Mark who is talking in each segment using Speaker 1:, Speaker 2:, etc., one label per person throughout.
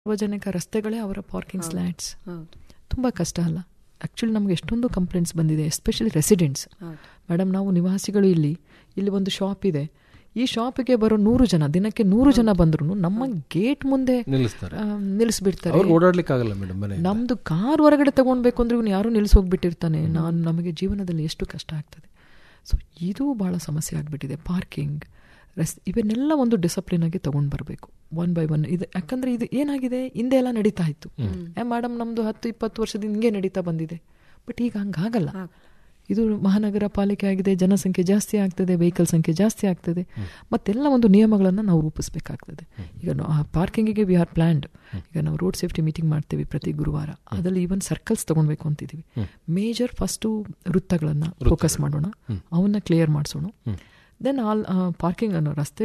Speaker 1: ಸಾರ್ವಜನಿಕ ರಸ್ತೆಗಳೇ ಅವರ ಪಾರ್ಕಿಂಗ್ ಸ್ಲ್ಯಾಟ್ಸ್
Speaker 2: ಹೌದು
Speaker 1: ತುಂಬ ಕಷ್ಟ ಅಲ್ಲ ಆ್ಯಕ್ಚುಲಿ ನಮಗೆ ಎಷ್ಟೊಂದು ಕಂಪ್ಲೇಂಟ್ಸ್ ಬಂದಿದೆ ಎಸ್ಪೆಷಲಿ ರೆಸಿಡೆಂಟ್ಸ್
Speaker 2: ಹೌದು
Speaker 1: ಮೇಡಮ್ ನಾವು ನಿವಾಸಿಗಳು ಇಲ್ಲಿ ಇಲ್ಲಿ ಒಂದು ಶಾಪ್ ಇದೆ ಈ ಶಾಪಿಗೆ ಬರೋ ನೂರು ಜನ ದಿನಕ್ಕೆ ನೂರು ಜನ ಬಂದ್ರು ನಮ್ಮ ಗೇಟ್ ಮುಂದೆ
Speaker 3: ನಿಲ್ಲಿಸ್ತಾರೆ
Speaker 1: ಆ, ನಿಲ್ಲಿಸ್ಬಿಡ್ತಾರೆ
Speaker 3: ಅವ್ರಿಗೆ ಓಡಾಡ್ಲಿಕ್ಕೆ ಆಗಲ್ಲ ಮೇಡಮ್ ಮನೆ
Speaker 1: ನಮ್ದು ಕಾರ್ ಹೊರಗಡೆ ತಗೊಳ್ಬೇಕು ಅಂದ್ರೆ ಇವನು ಯಾರೋ ನಿಲ್ಲಿಸಿ ಹೋಗ್ಬಿಟ್ಟಿರ್ತಾನೆ ನಾನು ನಮಗೆ ಜೀವನದಲ್ಲಿ ಎಷ್ಟು ಕಷ್ಟ ಆಗ್ತದೆ ಸೊ ಇದು ಬಹಳ ಸಮಸ್ಯೆ ಆಗಿಬಿಟ್ಟಿದೆ ಪಾರ್ಕಿಂಗ್ ರಸ್ ಇವನ್ನೆಲ್ಲ ಒಂದು ಡಿಸಪ್ಲಿನ್ ಆಗಿ ತಗೊಂಡು ಬರಬೇಕು ಒನ್ ಬೈ ಒನ್ ಇದು ಯಾಕಂದ್ರೆ ಇದು ಏನಾಗಿದೆ ಹಿಂದೆ ಎಲ್ಲ ನಡೀತಾ ಇತ್ತು ಏ ಮೇಡಮ್ ನಮ್ದು ಹತ್ತು ಇಪ್ಪತ್ತು ವರ್ಷದಿಂದ ಹಿಂಗೆ ನಡೀತಾ ಬಂದಿದೆ ಬಟ್ ಈಗ ಹಂಗಾಗಲ್ಲ ಇದು ಮಹಾನಗರ ಪಾಲಿಕೆ ಆಗಿದೆ ಜನಸಂಖ್ಯೆ ಜಾಸ್ತಿ ಆಗ್ತದೆ ವೆಹಿಕಲ್ ಸಂಖ್ಯೆ ಜಾಸ್ತಿ ಆಗ್ತದೆ ಮತ್ತೆಲ್ಲ ಒಂದು ನಿಯಮಗಳನ್ನು ನಾವು ರೂಪಿಸಬೇಕಾಗ್ತದೆ ಈಗ ಪಾರ್ಕಿಂಗಿಗೆ ವಿ ಆರ್ ಪ್ಲ್ಯಾಂಡ್ ಈಗ ನಾವು ರೋಡ್ ಸೇಫ್ಟಿ ಮೀಟಿಂಗ್ ಮಾಡ್ತೀವಿ ಪ್ರತಿ ಗುರುವಾರ ಅದರಲ್ಲಿ ಈವನ್ ಸರ್ಕಲ್ಸ್ ತಗೊಳ್ಬೇಕು ಅಂತಿದ್ದೀವಿ ಮೇಜರ್ ಫಸ್ಟು ವೃತ್ತಗಳನ್ನು ಫೋಕಸ್ ಮಾಡೋಣ ಅವನ್ನ ಕ್ಲಿಯರ್ ಮಾಡಿಸೋಣ ದೆನ್ ಆಲ್ ಪಾರ್ಕಿಂಗ್ ಅನ್ನೋ ರಸ್ತೆ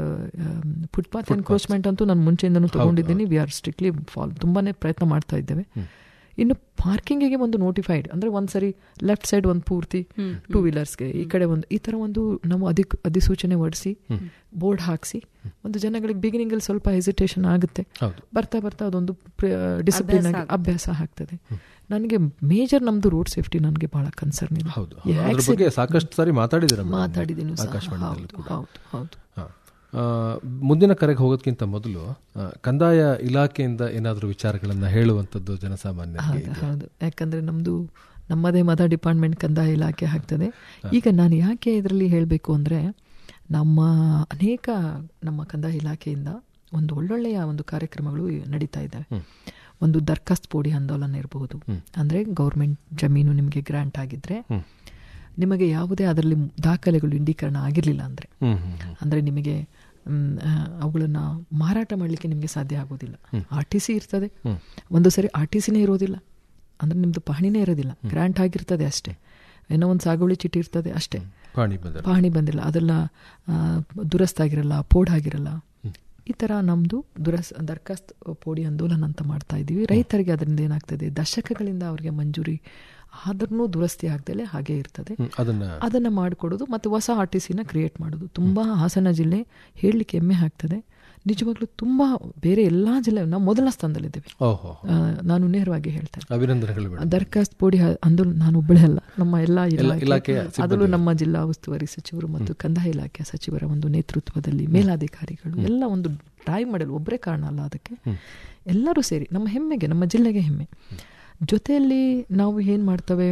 Speaker 1: ಫುಟ್ಪಾತ್ ಎನ್ಕ್ರೋಚ್ಮೆಂಟ್ ಅಂತೂ ನಾನು ಮುಂಚೆಯಿಂದನೂ ತಗೊಂಡಿದ್ದೀನಿ ವಿ ಆರ್ ಸ್ಟ್ರಿಕ್ಟ್ಲಿ ಫಾಲ್ ತುಂಬಾನೇ ಪ್ರಯತ್ನ ಮಾಡ್ತಾ ಇದ್ದೇವೆ ಇನ್ನು ಪಾರ್ಕಿಂಗಿಗೆ ಒಂದು ನೋಟಿಫೈಡ್ ಅಂದ್ರೆ ಒಂದ್ಸರಿ ಲೆಫ್ಟ್ ಸೈಡ್ ಒಂದು ಪೂರ್ತಿ ಟೂ ವೀಲರ್ಸ್ಗೆ ಈ ಕಡೆ ಒಂದು ಈ ತರ ಒಂದು ನಾವು ಅಧಿಕ್ ಅಧಿಸೂಚನೆ ಹೊಡಿಸಿ ಬೋರ್ಡ್ ಹಾಕಿಸಿ ಒಂದು ಜನಗಳಿಗೆ ಬಿಗಿನಿಂಗ್ ಅಲ್ಲಿ ಸ್ವಲ್ಪ ಹೆಸಿಟೇಷನ್ ಆಗುತ್ತೆ
Speaker 3: ಹೌದು
Speaker 1: ಬರ್ತಾ ಬರ್ತಾ ಅದೊಂದು ಡಿಸಿಪ್ಲಿನ್ ಆಗಿ ಅಭ್ಯಾಸ ಆಗ್ತದೆ ನನಗೆ ಮೇಜರ್ ನಮ್ದು ರೋಡ್ ಸೇಫ್ಟಿ ನನಗೆ ಬಹಳ ಕನ್ಸರ್ನ್ ಇದೆ
Speaker 3: ಹೌದು ಅದ್ರ ಬಗ್ಗೆ ಸಾಕಷ್ಟು ಸಾರಿ ಮಾತಾಡಿದ್ದೀರ
Speaker 1: ಮಾತಾಡಿದ್ದೀನಿ ಸಹ.
Speaker 3: ಆಕಾಶವಾಣಿಯಲ್ಲಿ
Speaker 1: ಹೌದು ಹೌದು ಹೌದು
Speaker 3: ಹಾ. ಆ, ಮುಂದಿನ ಕರೆಗೆ ಹೋಗೋದಕ್ಕಿಂತ ಮೊದಲು ಆ, ಕಂದಾಯ ಇಲಾಖೆಯಿಂದ ಏನಾದರೂ ವಿಚಾರಗಳನ್ನ ಹೇಳುವಂಥದ್ದು ಜನಸಾಮಾನ್ಯರಿಗೆ
Speaker 1: ಹೌದು ಹೌದು ಯಾಕಂದ್ರೆ ನಮ್ದು ನಮ್ಮದೇ ಮದ ಡಿಪಾರ್ಟ್ಮೆಂಟ್ ಕಂದಾಯ ಇಲಾಖೆ ಆಗ್ತದೆ ಈಗ ನಾನು ಯಾಕೆ ಇದರಲ್ಲಿ ಹೇಳಬೇಕು ಅಂದ್ರೆ ನಮ್ಮ ಅನೇಕ ನಮ್ಮ ಕಂದಾಯ ಇಲಾಖೆಯಿಂದ ಒಂದು ಒಳ್ಳೊಳ್ಳೆಯ ಒಂದು ಕಾರ್ಯಕ್ರಮಗಳು ನಡೀತಾ ಇದ್ದಾವೆ ಒಂದು ದರ್ಖಾಸ್ತ್ ಪೋಡಿ ಆಂದೋಲನ ಇರಬಹುದು ಅಂದ್ರೆ ಗೌರ್ಮೆಂಟ್ ಜಮೀನು ನಿಮಗೆ ಗ್ರಾಂಟ್ ಆಗಿದ್ರೆ ನಿಮಗೆ ಯಾವುದೇ ಅದರಲ್ಲಿ ದಾಖಲೆಗಳು ಇಂಡೀಕರಣ ಆಗಿರಲಿಲ್ಲ ಅಂದ್ರೆ
Speaker 3: ಹ್ಮ್ ಹ್ಮ್ ಹ್ಮ್.
Speaker 1: ಅಂದ್ರೆ ನಿಮಗೆ ಅವುಗಳನ್ನ ಮಾರಾಟ ಮಾಡಲಿಕ್ಕೆ ನಿಮಗೆ ಸಾಧ್ಯ ಆಗೋದಿಲ್ಲ ಆರ್ ಟಿ ಸಿ ಇರ್ತದೆ ಒಂದು ಸರಿ ಆರ್ ಟಿ ಸಿನೇ ಇರೋದಿಲ್ಲ ಅಂದ್ರೆ ನಿಮ್ದು ಪಹಣಿನೇ ಇರೋದಿಲ್ಲ ಗ್ರಾಂಟ್ ಆಗಿರ್ತದೆ ಅಷ್ಟೇ ಏನೋ ಒಂದು ಸಾಗುವಳಿ ಚೀಟಿ ಇರ್ತದೆ ಅಷ್ಟೇ
Speaker 3: ಪಾಣಿ ಬಂದರ
Speaker 1: ಪಹಣಿ ಬಂದಿಲ್ಲ ಅದೆಲ್ಲ ಆ, ದುರಸ್ತ್ ಆಗಿರಲ್ಲ ಪೋಡ್ ಆಗಿರಲ್ಲ ಈ ತರ ನಮ್ದು ದುರಸ್ ದರ್ಖಾಸ್ತ್ ಪೋಡಿ ಆಂದೋಲನ ಅಂತ ಮಾಡ್ತಾ ಇದ್ದೀವಿ ರೈತರಿಗೆ ಅದರಿಂದ ಏನಾಗ್ತದೆ ದಶಕಗಳಿಂದ ಅವರಿಗೆ ಮಂಜೂರಿ ಆದ್ರೂ ದುರಸ್ತಿ ಆಗ್ದಲೇ ಹಾಗೆ ಇರ್ತದೆ
Speaker 3: ಅದನ್ನ
Speaker 1: ಅದನ್ನ ಮಾಡಿಕೊಡೋದು ಮತ್ತು ಹೊಸ ಆರ್ ಟಿ ಸಿನ ಕ್ರಿಯೇಟ್ ಮಾಡೋದು ತುಂಬಾ ಹಾಸನ ಜಿಲ್ಲೆ ಹೇಳಲಿಕ್ಕೆ ಹೆಮ್ಮೆ ಆಗ್ತದೆ ನಿಜವಾಗ್ಲೂ ತುಂಬಾ ಬೇರೆ ಎಲ್ಲಾ ಜಿಲ್ಲೆ ನಾವು ಮೊದಲ ಸ್ಥಾನದಲ್ಲಿದ್ದೇವೆ
Speaker 3: ಓಹೋ
Speaker 1: ಆ, ನಾನು ನೇರವಾಗಿ ಹೇಳ್ತೇನೆ
Speaker 3: ಅಭಿನಂದನೆಗಳು ಮೇಡಮ್
Speaker 1: ದರ್ಖಾಸ್ತ್ ಪೋಡಿ ಹ- ಅಂದೋಲನ ನಾನು ಒಬ್ಬಳೇ ಅಲ್ಲ ನಮ್ಮ ಎಲ್ಲಾ ಇಲಾಖೆ
Speaker 3: ಇಲಾಖೆಯ
Speaker 1: ಅದರಲ್ಲೂ ನಮ್ಮ ಜಿಲ್ಲಾ ಉಸ್ತುವಾರಿ ಸಚಿವರು ಮತ್ತು ಕಂದಾಯ ಇಲಾಖೆ ಸಚಿವರ ಒಂದು ನೇತೃತ್ವದಲ್ಲಿ ಮೇಲಾಧಿಕಾರಿಗಳು ಎಲ್ಲ ಒಂದು ಡ್ರೈವ್ ಮಾಡಲು ಒಬ್ಬರೇ ಕಾರಣ ಅಲ್ಲ ಅದಕ್ಕೆ ಎಲ್ಲರೂ ಸೇರಿ ನಮ್ಮ ಹೆಮ್ಮೆಗೆ ನಮ್ಮ ಜಿಲ್ಲೆಗೆ ಹೆಮ್ಮೆ ಜೊತೆಯಲ್ಲಿ ನಾವು ಏನ್ ಮಾಡ್ತೇವೆ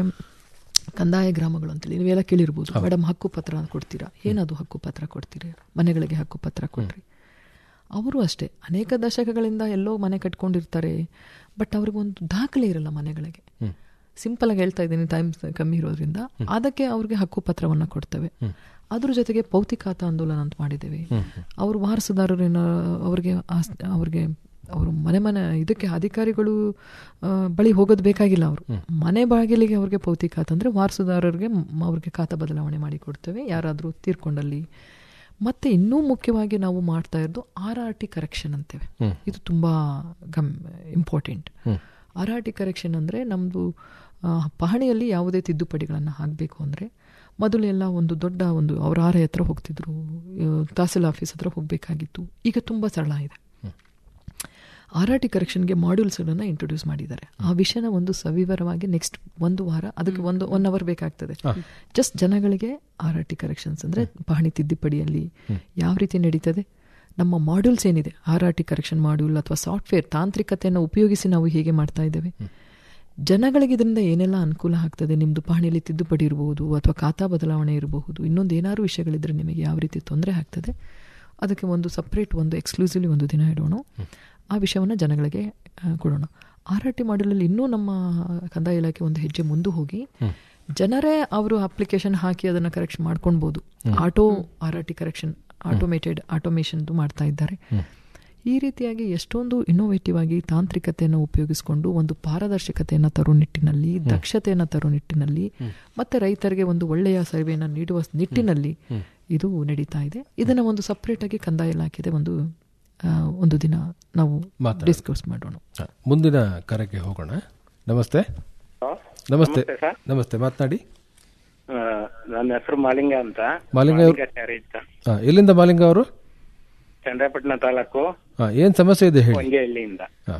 Speaker 1: ಕಂದಾಯ ಗ್ರಾಮಗಳು ಅಂತೇಳಿ ನೀವೆಲ್ಲ ಕೇಳಿರ್ಬೋದು ಮೇಡಮ್ ಹಕ್ಕು ಪತ್ರ ಕೊಡ್ತೀರಾ ಏನದು ಹಕ್ಕು ಪತ್ರ ಕೊಡ್ತೀರಾ ಮನೆಗಳಿಗೆ ಹಕ್ಕು ಪತ್ರ ಕೊಡ್ರಿ ಅವರು ಅಷ್ಟೇ ಅನೇಕ ದಶಕಗಳಿಂದ ಎಲ್ಲೋ ಮನೆ ಕಟ್ಕೊಂಡಿರ್ತಾರೆ ಬಟ್ ಅವ್ರಿಗೊಂದು ದಾಖಲೆ ಇರಲ್ಲ ಮನೆಗಳಿಗೆ ಸಿಂಪಲ್ ಆಗಿ ಹೇಳ್ತಾ ಇದ್ದೀನಿ ಟೈಮ್ ಕಮ್ಮಿ ಇರೋದ್ರಿಂದ ಅದಕ್ಕೆ ಅವ್ರಿಗೆ ಹಕ್ಕು ಪತ್ರವನ್ನ ಕೊಡ್ತೇವೆ ಅದ್ರ ಜೊತೆಗೆ ಭೌತಿಕಾತ ಆಂದೋಲನ ಅಂತ ಮಾಡಿದ್ದೇವೆ ಅವರು ವಾರಸುದಾರರಿನ ಅವ್ರಿಗೆ ಆಸ್- ಅವ್ರಿಗೆ ಅವರು ಮನೆ ಮನೆ ಇದಕ್ಕೆ ಅಧಿಕಾರಿಗಳು ಆ, ಬಳಿ ಹೋಗೋದು ಬೇಕಾಗಿಲ್ಲ ಅವರು ಮನೆ ಬಾಗಿಲಿಗೆ ಅವ್ರಿಗೆ ಭೌತಿಕಾತ ಅಂದ್ರೆ ವಾರಸುದಾರರಿಗೆ ಮ್- ಅವ್ರಿಗೆ ಖಾತಾ ಬದಲಾವಣೆ ಮಾಡಿ ಕೊಡ್ತೇವೆ ಯಾರಾದರೂ ತೀರ್ಕೊಂಡಲ್ಲಿ ಮತ್ತೆ ಇನ್ನೂ ಮುಖ್ಯವಾಗಿ ನಾವು ಮಾಡ್ತಾ ಇರೋದು ಆರ್ ಆರ್ ಟಿ ಕರೆಕ್ಷನ್ ಅಂತೇವೆ ಇದು ತುಂಬಾ ಗಮ್ important R R T correction ಅಂದರೆ ನಮ್ಮದು ಪಹಣಿಯಲ್ಲಿ ಯಾವುದೇ ತಿದ್ದುಪಡಿಗಳನ್ನು ಹಾಕಬೇಕು ಅಂದರೆ ಮೊದಲು ಎಲ್ಲ ಒಂದು ದೊಡ್ಡ ಒಂದು ಅವರ ಆರ್ ಐ ಹತ್ರ ಹೋಗ್ತಿದ್ರು ಆ, ತಹಸೀಲ್ ಆಫೀಸ್ ಹತ್ರ ಹೋಗಬೇಕಾಗಿತ್ತು ಈಗ ತುಂಬ ಸರಳ ಇದೆ ಆರ್ ಆರ್ ಟಿ ಕರೆಕ್ಷನ್ಗೆ ಮಾಡ್ಯೂಲ್ಸ್ಗಳನ್ನು ಇಂಟ್ರೊಡ್ಯೂಸ್ ಮಾಡಿದ್ದಾರೆ ಆ ವಿಷಯನ ಒಂದು ಸವಿವರವಾಗಿ ನೆಕ್ಸ್ಟ್ ಒಂದು ವಾರ ಅದಕ್ಕೆ ಒಂದು ಒನ್ ಅವರ್ ಬೇಕಾಗ್ತದೆ ಜಸ್ಟ್ ಜನಗಳಿಗೆ ಆರ್ ಆರ್ ಟಿ ಕರೆಕ್ಷನ್ಸ್ ಅಂದರೆ ಪಹಣಿ ತಿದ್ದುಪಡಿಯಲ್ಲಿ ಯಾವ ರೀತಿ ನಡೀತದೆ ನಮ್ಮ ಮಾಡ್ಯೂಲ್ಸ್ ಏನಿದೆ R R T correction module ಅಥವಾ ಸಾಫ್ಟ್ವೇರ್ ತಾಂತ್ರಿಕತೆಯನ್ನು ಉಪಯೋಗಿಸಿ ನಾವು ಹೇಗೆ ಮಾಡ್ತಾ ಇದ್ದೇವೆ ಜನಗಳಿಗೆ ಇದರಿಂದ ಏನೆಲ್ಲ ಅನುಕೂಲ ಆಗ್ತದೆ ನಿಮ್ಮದು ಪಹಣಿಯಲ್ಲಿ ತಿದ್ದುಪಡಿ ಇರಬಹುದು ಅಥವಾ ಖಾತಾ ಬದಲಾವಣೆ ಇರಬಹುದು ಇನ್ನೊಂದು ಏನಾದ್ರು ವಿಷಯಗಳಿದ್ರೆ ನಿಮಗೆ ಯಾವ ರೀತಿ ತೊಂದರೆ ಆಗ್ತದೆ ಅದಕ್ಕೆ ಒಂದು ಸಪ್ರೇಟ್ ಒಂದು ಎಕ್ಸ್ಕ್ಲೂಸಿವ್ಲಿ ಒಂದು ದಿನ ಇಡೋಣ ಆ ವಿಷಯವನ್ನು ಜನಗಳಿಗೆ ಆ, ಕೊಡೋಣ ಆರ್ ಆರ್ ಟಿ ಮಾಡ್ಯೂಲಲ್ಲಿ ಇನ್ನೂ ನಮ್ಮ ಕಂದಾಯ ಇಲಾಖೆ ಒಂದು ಹೆಜ್ಜೆ ಮುಂದೆ ಹೋಗಿ ಜನರೇ ಅವರು ಅಪ್ಲಿಕೇಶನ್ ಹಾಕಿ ಅದನ್ನು ಕರೆಕ್ಷನ್ ಮಾಡ್ಕೊಳ್ಬೋದು auto R R T correction automated automation ಮಾಡ್ತಾ ಇದ್ದಾರೆ ಈ ರೀತಿಯಾಗಿ ಎಷ್ಟೊಂದು ಇನ್ನೋವೇಟಿವ್ ಆಗಿ ತಾಂತ್ರಿಕತೆಯನ್ನು ಉಪಯೋಗಿಸಿಕೊಂಡು ಒಂದು ಪಾರದರ್ಶಕತೆಯನ್ನು ತರೋ ನಿಟ್ಟಿನಲ್ಲಿ ದಕ್ಷತೆಯನ್ನು ತರೋ ನಿಟ್ಟಿನಲ್ಲಿ ಮತ್ತೆ ರೈತರಿಗೆ ಒಂದು ಒಳ್ಳೆಯ ಸೇವೆಯನ್ನು ನೀಡುವ ನಿಟ್ಟಿನಲ್ಲಿ ಇದು ನಡೀತಾ ಇದೆ ಇದನ್ನ ಒಂದು ಸಪ್ರೇಟ್ ಆಗಿ ಕಂದಾಯ ಇಲಾಖೆದೆ ಒಂದು ಆ, ಒಂದು ದಿನ ನಾವು
Speaker 3: ಮಾತಾಡೋಣ.
Speaker 1: ಡಿಸ್ಕಸ್ ಮಾಡೋಣ
Speaker 3: ಹಾ. ಮುಂದಿನ ಕರೆಗೆ ಹೋಗೋಣ ನಮಸ್ತೆ ನಮಸ್ತೆ
Speaker 4: ನಮಸ್ತೆ ಸರ್.
Speaker 3: ನಮಸ್ತೆ ಮಾತನಾಡಿ
Speaker 4: ಆ, ನನ್ನ ಹೆಸರು ಮಾಲಿಂಗ ಅಂತ
Speaker 3: ಮಾಲಿಂಗ ಅವ್ರು-
Speaker 4: ಮಾಲಿಂಗಾಚಾರಿ ಅಂತ
Speaker 3: ಹಾ, ಎಲ್ಲಿಂದ ಮಾಲಿಂಗ ಅವರು
Speaker 4: ಚಂದ್ರಪಟ್ಟಣ ತಾಲೂಕು
Speaker 3: ಹಾ, ಏನ್ ಸಮಸ್ಯೆ ಇದೆ ಹೇಳಿ
Speaker 4: ಹೊಂಗೆಹಳ್ಳಿಯಿಂದ
Speaker 3: ಹಾ,